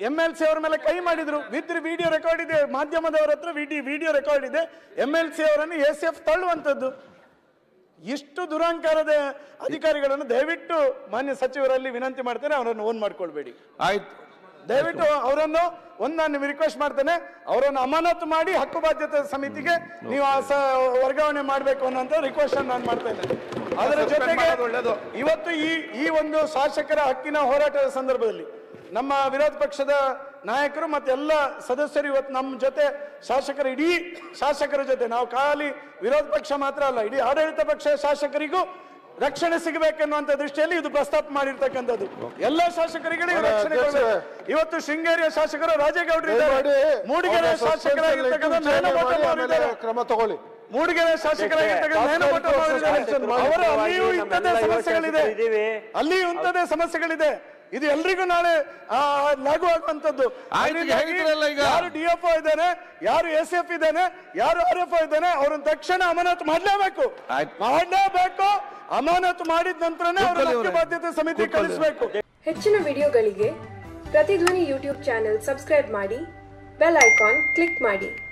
M L C ಅವರ ಮೇಲೆ ಕೈ ಮಾಡಿದ್ರು ವಿತ್ ವಿಡಿಯೋ ರೆಕಾರ್ಡ್ ಇದೆ ಮಾಧ್ಯಮದವರ ಹತ್ರ ವಿಡಿಯೋ ವಿಡಿಯೋ ರೆಕಾರ್ಡ್ ಇದೆ ಎಂ ಎಲ್ ಸಿ ಅವರನ್ನು ಎ ಸಿ ಎಫ್ ತಳ್ಳುವಂಥದ್ದು ಇಷ್ಟು ದುರಾಂಕಾರದ ಅಧಿಕಾರಿಗಳನ್ನು ದಯವಿಟ್ಟು ಮಾನ್ಯ ಸಚಿವರಲ್ಲಿ ವಿನಂತಿ ಮಾಡ್ತೇನೆ ಅವರನ್ನು ಓನ್ ಮಾಡ್ಕೊಳ್ಬೇಡಿ ಆಯ್ತು ದಯವಿಟ್ಟು ಅವರನ್ನು ಒಂದು ನಾನು ರಿಕ್ವೆಸ್ಟ್ ಮಾಡ್ತೇನೆ ಅವರನ್ನು ಅಮಾನತು ಮಾಡಿ ಹಕ್ಕು ಬಾಧ್ಯತೆ ಸಮಿತಿಗೆ ನೀವು ಆ ಸ- ವರ್ಗಾವಣೆ ಮಾಡಬೇಕು ಅನ್ನೋಂಥ ರಿಕ್ವೆಸ್ಟ್ ನಾನು ಮಾಡ್ತೇನೆ ಅದರ Suspend ಜೊತೆಗೆ ಮಾಡೋದು ಒಳ್ಳೇದು. ಇವತ್ತು ಈ ಈ ಒಂದು ಶಾಸಕರ ಹಕ್ಕಿನ ಹೋರಾಟದ ಸಂದರ್ಭದಲ್ಲಿ ನಮ್ಮ ವಿರೋಧ ಪಕ್ಷದ ನಾಯಕರು ಮತ್ತೆ ಎಲ್ಲ ಸದಸ್ಯರು ಇವತ್ತು ನಮ್ಮ ಜೊತೆ ಶಾಸಕರ ಇಡೀ ಶಾಸಕರ ಜೊತೆ ನಾವು ಖಾಲಿ ವಿರೋಧ ಪಕ್ಷ ಮಾತ್ರ ಅಲ್ಲ ಇಡೀ ಆಡಳಿತ ಪಕ್ಷ ಶಾಸಕರಿಗೂ ರಕ್ಷಣೆ ಸಿಗಬೇಕೆನ್ನುವಂತ ದೃಷ್ಟಿಯಲ್ಲಿ ಇದು ಪ್ರಸ್ತಾಪ ಮಾಡಿರ್ತಕ್ಕಂಥದ್ದು ಎಲ್ಲ ಶಾಸಕರಿಗೆ ರಕ್ಷಣೆ ಕೊಡ್ಬೇಕು. ಇವತ್ತು ಶೃಂಗೇರಿಯ ಶಾಸಕರು ರಾಜೇಗೌಡರು ಇದ್ದಾರೆ ದಯಮಾಡಿ ಮೂಡಿಗೆರೆ ಅವ್ರ ಶಾಸಕರಾಗಿರ್ತಕ್ಕಂಥ suspension ನೇನ ಮಾಡಿ ಮೋಟಮ್ ಆಮೇಲೆ ಅವರಿದ್ದಾರೆ ಕ್ರಮ ತಗೊಳ್ಳಿ ಮೂಡಿಗೆರೆ ಶಾಸಕರಾಗಿರ್ತಕ್ಕಂಥ ನೇನ ಮೋಟಮ್ ಅವರಿದ್ದಾರೆ ಅವರ ಅಲ್ಲಿಯೂ ಇಂಥದ್ದೇ ಸಮಸ್ಯೆಗಳಿದೆ ಅಲ್ಲಿಯೂ ಇಂಥದ್ದೇ ಸಮಸ್ಯೆಗಳಿದೆ ಇದು ಎಲ್ರಿಗೂ ನಾಳೆ ಆ, ಲಾಗು ಆಗುವಂತದ್ದು ಆಯ್ತು, ಈಗ ಹೇಳಿದ್ರಲ್ಲ ಈಗ. ಯಾರು ಡಿ ಎಫ್ ಇದ್ದಾನೆ ಯಾರು ಎಸ್ ಎಫ್ ಇದ್ದಾನೆ ಯಾರು ಆರ್ ಎಫ್ ಇದ್ದಾನೆ ಅವ್ರನ್ನ ತಕ್ಷಣ ಅಮಾನತು ಮಾಡಲೇಬೇಕು ಆಯ್ತು. ಮಾಡಲೇಬೇಕು ಅಮಾನತು ಮಾಡಿದ ನಂತರನೇ ಅವ್ರ ಕೂತ್ಕೊಳ್ಳಿ ಹಕ್ಕು ಇವ್ರೆ. ಬಾಧ್ಯತೆ ಸಮಿತಿ ಕೂತ್ಕೊಳ್ಳಿ. ಕಳಿಸಬೇಕು ಹೆಚ್ಚಿನ ವಿಡಿಯೋಗಳಿಗೆ ಪ್ರತಿಧ್ವನಿ ಯೂಟ್ಯೂಬ್ ಚಾನೆಲ್ ಸಬ್ಸ್ಕ್ರೈಬ್ ಮಾಡಿ ಬೆಲ್ ಐಕಾನ್ ಕ್ಲಿಕ್ ಮಾಡಿ